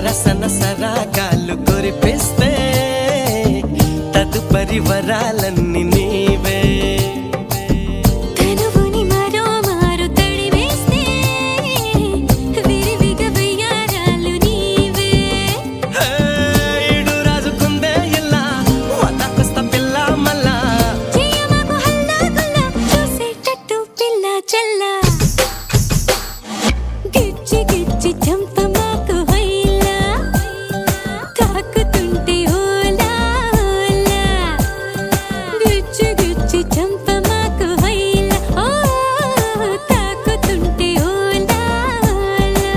సరసన సరాగాలు కురిపిస్తే తదుపరి వరాలన్నీ నీవే కనువుని మరో మారు తడివేస్తే విరివిగా వెయ్యారాలు నీవే హే, ఈడు రాజుకుందే ఇలా వదకొస్త పిల్ల మళ్ళా చేయమకు హల్లా గుల్లా చూసేటట్టు పిల్ల చల్ల గిచ్చి గిచ్చి చంపమాకు హైలా తాకుతుంటే ఓలా ఓలా గిచ్చి గిచ్చి చంపమాకు హైలా ఓ తాకుతుంటే ఓలా ఓలా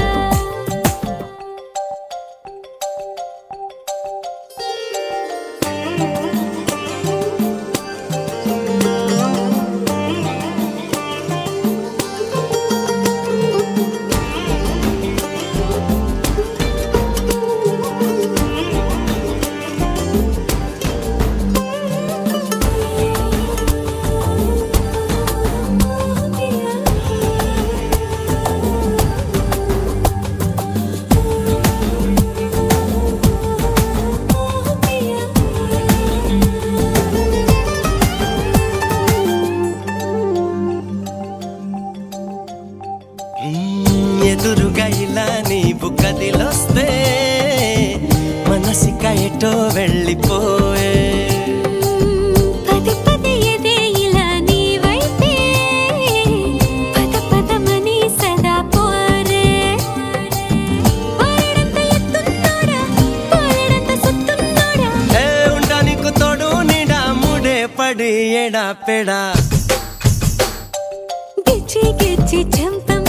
మ్మ్, ఎదురుగా ఇలా నీవు కదిలొస్తే మనసిక ఎటో వెళ్ళిపోయే పది పది ఎదే ఇలా నీ వైపే పద పదమని సదా పోరే పారడంత ఎత్తున్నోడా పారడంత సుత్తున్నోడా ఏ ఉండా నీకు తోడు నీడా ముడే పడి ఎడా పెడా గిచ్చి గిచ్చి చంప